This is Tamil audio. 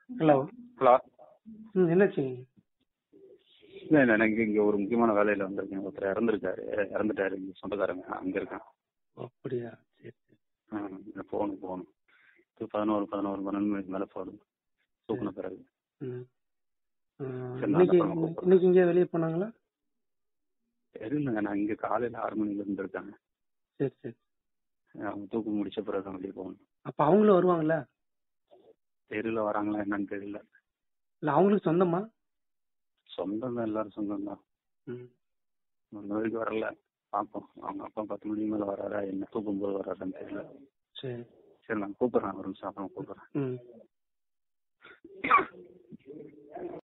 ஹலோ ஹலோ ம் என்னாச்சுங்க இல்லை இல்லை எனக்கு இங்கே ஒரு முக்கியமான வேலையில் வந்திருக்கேன் ஒருத்தர் இறந்துருக்காரு இறந்துட்டாரு இங்கே சொந்தக்காரங்க அங்கே இருக்கேன் ஓ, அப்படியா சரி சரி ஆ நான் போகணும் போகணும் இது பதினோரு பதினோரு பன்னெண்டு மணிக்கு மேலே போகணும் தூக்கின பிறகு ம் ஆ, சரி, நான் இன்னைக்கு அப்புறமா கூப்பிடுறேன். இன்னைக்கு இங்கே வெளியே போனாங்களா தெரியலங்க நான் இங்கே காலையில் ஆறு மணில இருந்து இருக்கேன் சரி சரி அவங்க தூக்கு முடிச்ச பிறகு தான் வெளியே போகணும் அப்போ அவங்களும் வருவாங்கல்ல தெருவில் வராங்களா என்னன்னு தெரியல இல்லை அவங்களுக்கு சொந்தமா சொந்தம் தான் எல்லாரும் சொந்தம் தான் ம் இன்ன வரைக்கும் வரல பார்ப்போம் அவங்க அப்பா பத்து மணிக்கு மேலே வராரா என்ன தூக்கும்போது வராரான்னு தெரியல சரி சரி நான் கூப்பிட்றேன் ஒரு நிமிஷம் அப்புறம் கூப்பிட்றேன் ம்